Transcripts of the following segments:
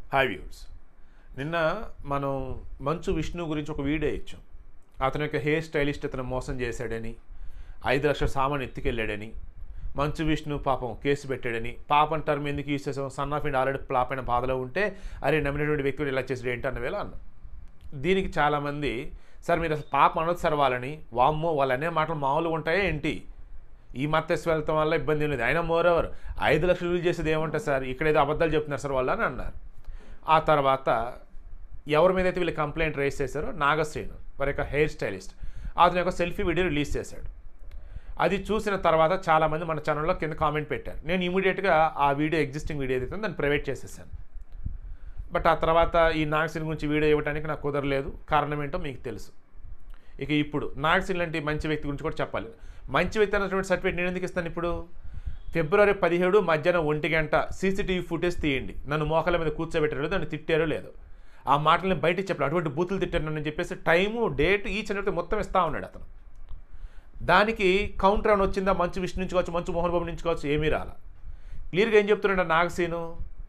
hi views నిన్న మనం మంచు విష్ణు గురించి ఒక వీడియో ఇచ్చాం అతని యొక్క హెయిర్ స్టైలిస్ట్ అతను మోసం చేశాడని ఐదు లక్షల సామాన్ ఎత్తుకెళ్ళాడని మంచు విష్ణు పాపం కేసు పెట్టాడని పాపం టర్మ్ ఎందుకు యూస్ చేసాం సన్ ఆఫ్ ఇండ్ ఆల్రెడీ ఫ్లాప్ అయిన బాధలో ఉంటే అరే నమ్మినటువంటి వ్యక్తుడు ఇలా చేసాడు ఏంటి అన్న వేళ అన్నాం దీనికి చాలామంది సార్ మీరు అసలు పాప అనొచ్చు సార్ వాళ్ళని వామ్మో వాళ్ళు అనే మాటలు మామూలుగా ఉంటాయా ఏంటి ఈ మత్తెస్ వెళ్తాం వల్ల ఇబ్బంది ఏం లేదు అయినా మోరవర్ ఐదు లక్షలు యూజ్ చేసేది ఏమంటారు సార్ ఇక్కడ ఏదో అబద్ధాలు చెప్తున్నారు సార్ వాళ్ళు అని అన్నారు ఆ తర్వాత ఎవరి మీద అయితే వీళ్ళు కంప్లైంట్ రేస్ చేశారో నాగశ్రీను వారి యొక్క హెయిర్ స్టైలిస్ట్ అతని యొక్క సెల్ఫీ వీడియో రిలీజ్ చేశాడు అది చూసిన తర్వాత చాలామంది మన ఛానల్లో కింద కామెంట్ పెట్టారు నేను ఇమీడియట్గా ఆ వీడియో ఎగ్జిస్టింగ్ వీడియో ఏదైతే ఉందో దాన్ని ప్రైవేట్ చేసేసాను బట్ ఆ తర్వాత ఈ నాగసిన్ గురించి వీడియో ఇవ్వడానికి నాకు కుదరలేదు కారణం ఏంటో మీకు తెలుసు ఇక ఇప్పుడు నాగసిన్ లాంటి మంచి వ్యక్తి గురించి కూడా చెప్పాలి మంచి వ్యక్తి అన్నటువంటి సర్టిఫికేట్ నేను ఎందుకు ఇస్తాను ఇప్పుడు ఫిబ్రవరి పదిహేడు మధ్యాహ్నం ఒంటి గంట సీసీటీవీ ఫుటేజ్ తీయండి నన్ను మోకాల మీద కూర్చోబెట్టారు దాన్ని తిట్టారో లేదు ఆ మాటలను బయటికి చెప్పారు అటువంటి బూతులు తిట్టారు నన్ను చెప్పేసి టైము డేట్ ఈచ్ అనేది మొత్తం ఇస్తా ఉన్నాడు అతను దానికి కౌంటర్ అని వచ్చిందా మంచు విష్ణు నుంచి కావచ్చు మంచు మోహన్ బాబు నుంచి కావచ్చు ఏమీ రాల క్లియర్గా ఏం చెప్తున్నాడు నాగసీను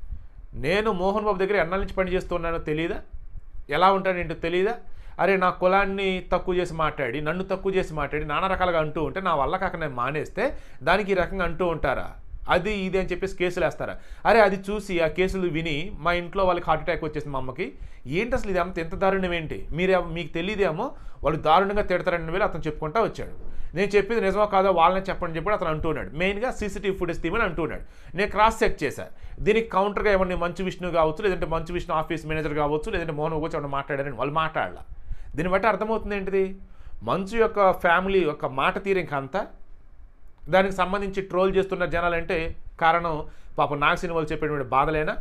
నేను మోహన్ బాబు దగ్గర ఎన్నాళ్ళ నుంచి పని చేస్తున్నానో తెలియదా ఎలా ఉంటానేంటో తెలియదా అరే నా కులాన్ని తక్కువ చేసి మాట్లాడి నన్ను తక్కువ చేసి మాట్లాడి నానా రకాలుగా అంటూ ఉంటే నా వల్ల కాక నేను మానేస్తే దానికి ఈ రకంగా అంటూ ఉంటారా అది ఇది అని చెప్పేసి కేసులు వేస్తారా అరే అది చూసి ఆ కేసులు విని మా ఇంట్లో వాళ్ళకి హార్ట్ అటాక్ వచ్చేసింది మా అమ్మకి ఏంటి అసలు ఇది అంత ఎంత దారుణం ఏంటి మీరే మీకు తెలియదేమో వాళ్ళు దారుణంగా తిడతారని వేళ అతను చెప్పుకుంటా వచ్చాడు నేను చెప్పింది నిజమో కాదో వాళ్ళని చెప్పండి చెప్పి అతను అంటున్నాడు మెయిన్గా సీసీటీవీ ఫుటేజ్ తీయమని అంటున్నాడు నేను క్రాస్ చెక్ చేశాను దీనికి కౌంటర్గా ఏమన్నా మంచు విష్ణు కావచ్చు లేదంటే మంచు విష్ణు ఆఫీస్ మేనేజర్ కావచ్చు లేదంటే మోహన్ వచ్చి ఏమన్నా మాట్లాడారని వాళ్ళు మాట్లాడాల దీన్ని బట్టి అర్థమవుతుంది ఏంటిది మంచు యొక్క ఫ్యామిలీ యొక్క మాట తీరు ఇంకంతా దానికి సంబంధించి ట్రోల్ చేస్తున్న జనాలంటే కారణం పాపం నాగసిని వాళ్ళు చెప్పేటువంటి బాధలేనా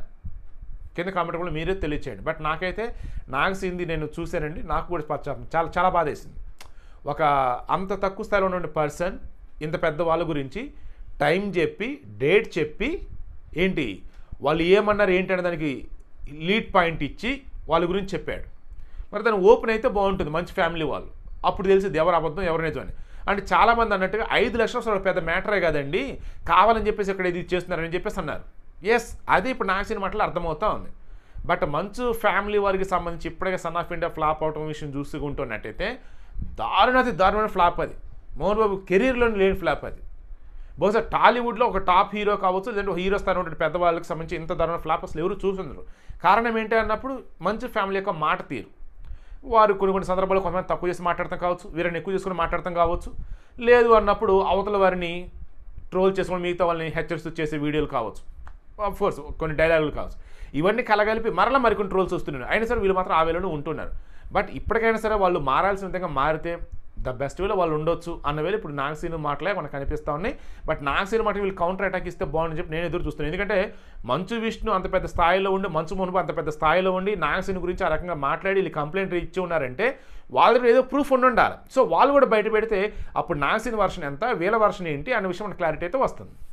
కింద కామెంట్ కూడా మీరే తెలియచేయండి బట్ నాకైతే నాగసింది నేను చూశానండి నాకు కూడా పశ్చాత్తం చాలా చాలా బాధ వేసింది ఒక అంత తక్కువ స్థాయిలో ఉన్న పర్సన్ ఇంత పెద్ద వాళ్ళ గురించి టైం చెప్పి డేట్ చెప్పి ఏంటి వాళ్ళు ఏమన్నారు ఏంటి అనే దానికి లీడ్ పాయింట్ ఇచ్చి వాళ్ళ గురించి చెప్పాడు మరి దాన్ని ఓపెన్ అయితే బాగుంటుంది మంచి ఫ్యామిలీ వాళ్ళు అప్పుడు తెలిసింది ఎవరు అబద్ధం ఎవరు నిజం అని అంటే చాలామంది అన్నట్టుగా ఐదు లక్షలు అసలు పెద్ద మ్యాటరే కదండి కావాలని చెప్పేసి ఇక్కడ ఇది చేస్తున్నారని చెప్పేసి అన్నారు ఎస్ అది ఇప్పుడు నాగసిన మాటలు అర్థమవుతా ఉంది బట్ మంచు ఫ్యామిలీ వారికి సంబంధించి ఇప్పటికే సన్ ఆఫ్ ఇండియా ఫ్లాప్ అవటం విషయం చూసుకుంటున్నట్టయితే దారుణాతి దారుణమైన ఫ్లాప్ అది మోహన్ బాబు కెరీర్లోని లేని ఫ్లాప్ అది బహుశా టాలీవుడ్లో ఒక టాప్ హీరో కావచ్చు లేదంటే హీరో స్థానం ఉండే పెద్దవాళ్ళకి సంబంధించి ఇంత దారుణ ఫ్లాప్ అసలు ఎవరు చూసుందరు కారణం ఏంటి అన్నప్పుడు మంచు ఫ్యామిలీ యొక్క మాట తీరు వారు కొన్ని కొన్ని సందర్భాల్లో కొంతమంది తక్కువ చేసి మాట్లాడతాం కావచ్చు వీరిని ఎక్కువ చేసుకుని మాట్లాడతాం కావచ్చు లేదు అన్నప్పుడు అవతల వారిని ట్రోల్ చేసుకుని మిగతా వాళ్ళని హెచ్చరిస్తూ చేసే వీడియోలు కావచ్చు కోర్స్ కొన్ని డైలాగులు కావచ్చు ఇవన్నీ కలగలిపి మరలా మరికొన్ని ట్రోల్స్ వస్తున్నాయి అయినా సరే వీళ్ళు మాత్రం ఆ వేళలో ఉంటున్నారు బట్ ఇప్పటికైనా సరే వాళ్ళు మారాల్సిన విధంగా మారితే ద బెస్ట్ వేలో వాళ్ళు ఉండొచ్చు అన్న వేళ ఇప్పుడు నాగసీను మాటలే మనకు కనిపిస్తూ ఉన్నాయి బట్ నాగసీను మాట వీళ్ళు కౌంటర్ అటాక్ ఇస్తే బాగుందని చెప్పి నేను ఎదురు చూస్తున్నాను ఎందుకంటే మంచు విష్ణు అంత పెద్ద స్థాయిలో ఉండి మంచు మునుపు అంత పెద్ద స్థాయిలో ఉండి నాగసీను గురించి ఆ రకంగా మాట్లాడి వీళ్ళు కంప్లైంట్ ఇచ్చి ఉన్నారంటే వాళ్ళ దగ్గర ఏదో ప్రూఫ్ ఉండి ఉండాలి సో వాళ్ళు కూడా బయట పెడితే అప్పుడు నాగసీన్ వర్షన్ ఎంత వీళ్ళ వర్షన్ ఏంటి అనే విషయం మనకు క్లారిటీ అయితే వస్తుంది